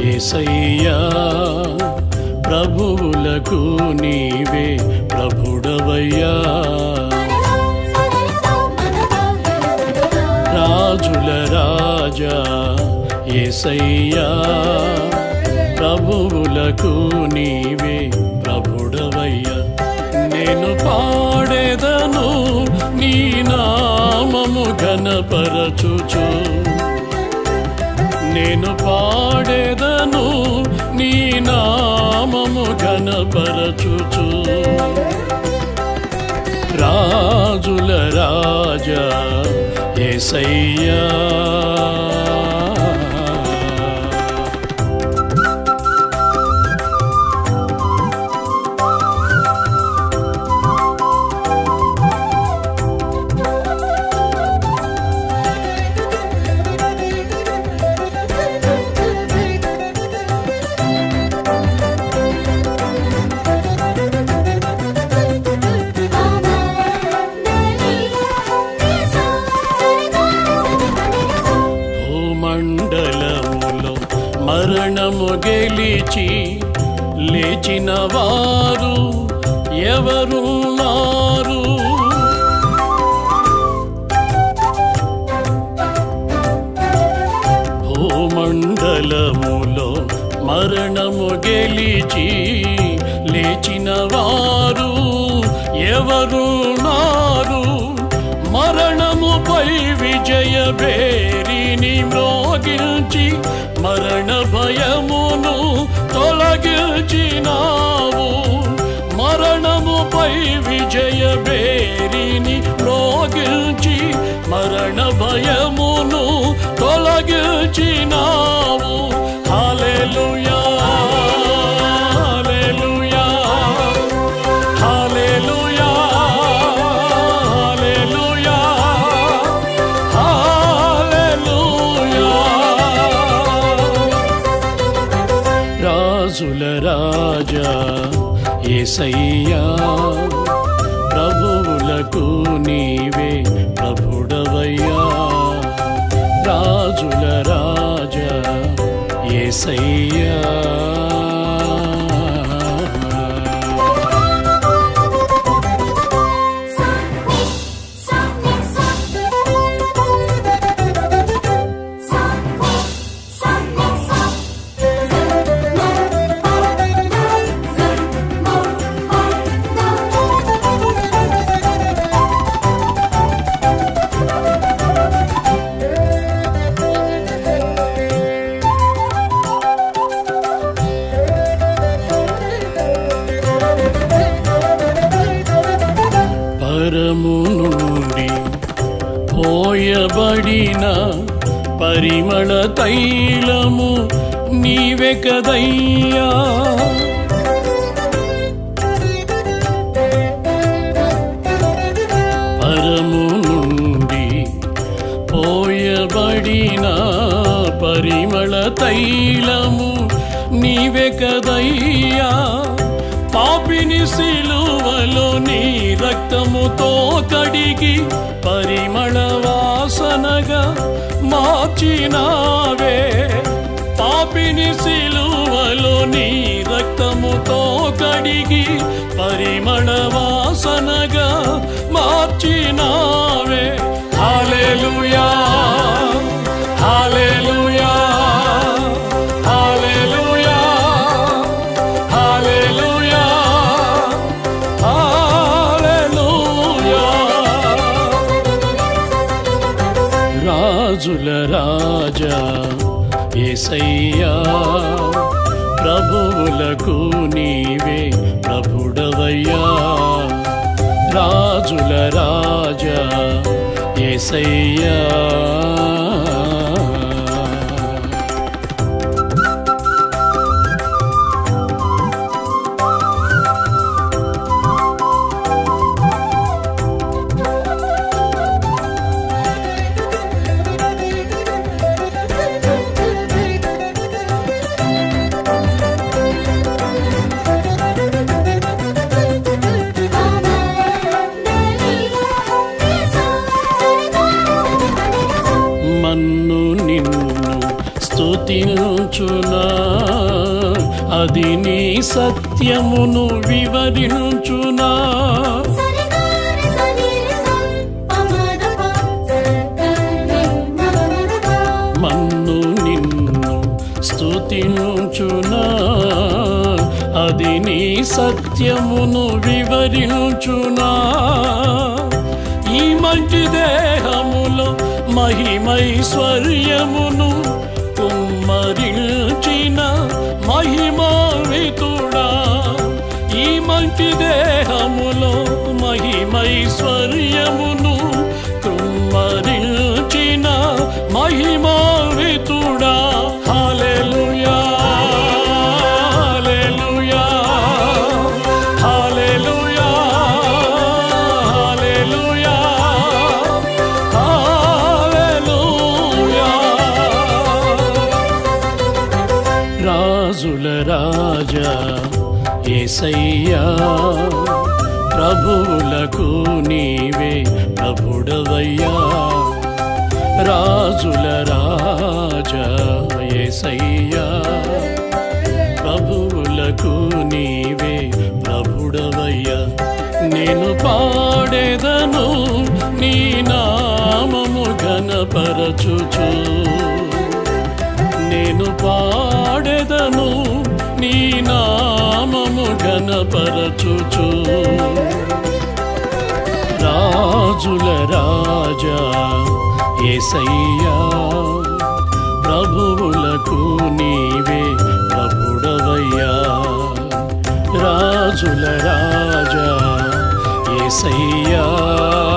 ఏసయ్యా ప్రభువులకు నీవే ప్రభుడవయ్యా రాజుల రాజా ఏసయ్యా ప్రభువులకు నీవే ప్రభుడవయ్యా నేను పాడేదను నీ నామము ఘనపరచుచు నేను పాడేదను నీ నామము ఘనపరచుచు రాజుల రాజా ఏసయ్యా భూమండలములో మరణము గెలిచి లేచిన వారు ఎవరున్నారు భూమండలములో మరణము గెలిచి లేచిన వారు ఎవరున్నారు మరణముపై విజయ భేరిని మ్రోగించి మరణ భయమును తొలగించినావు మరణముపై విజయ భేరిని మ్రోగించి మరణ భయమును తొలగించినావు హల్లెలూయా హల్లెలూయా హల్లెలూయా హల్లెలూయా హల్లెలూయా రాజుల రాజా ఏసయ్యా ప్రభువులకు నీవే ప్రభుడవయ్యా రాజుల రాజా ఏసయ్యా పరము నుండి పోయబడిన పరిమళ తైలము నీవే కదయ్యా పరము నుండి పోయబడిన పరిమళ తైలము నీవే కదయ్యా పాపిని సిలువలో నీ రక్తముతో కడిగి పరిమళ వాసనగా మార్చినావే పాపిని సిలువలో నీ రక్తముతో కడిగి పరిమళ వాసనగా మార్చినావే హల్లెలూయా హల్లెలూయా హల్లెలూయా హల్లెలూయా హల్లెలూయా రాజుల రాజా ఏసయ్యా ప్రభువులకు నీవే ప్రభుడవయ్యా రాజుల రాజా ఏసయ్యా వివరించునా అది నీ సత్యమును వివరించునా సరిగారి సరిరి సం పమదప సరిగారి మమదప మన్ను నిన్ను స్తుతించునా అది నీ సత్యమును వివరించునా ఈ మంచి దేహములో మహిమైశ్వర్యమును కుమ్మరించిన మహిమావితుడా ఈ మంచి దేహములో మహిమైశ్వర్యమును కుమ్మరించిన మహిమావితుడా హల్లెలూయా హల్లెలూయా హల్లెలూయా హల్లెలూయా హల్లెలూయా రాజుల రాజా ఏసయ్యా ప్రభువులకు నీవే ప్రభుడవయ్యా రాజుల రాజా ఏసయ్యా ప్రభువులకు నీవే ప్రభుడవయ్యా నేను పాడేదను నీ నామము ఘనపరచుచు నేను పాడెదను నీ నామము ఘనపరచుచు రాజుల రాజా ఏసయ్యా ప్రభువులకు నీవే ప్రభుడవయ్యా రాజుల రాజా ఏసయ్యా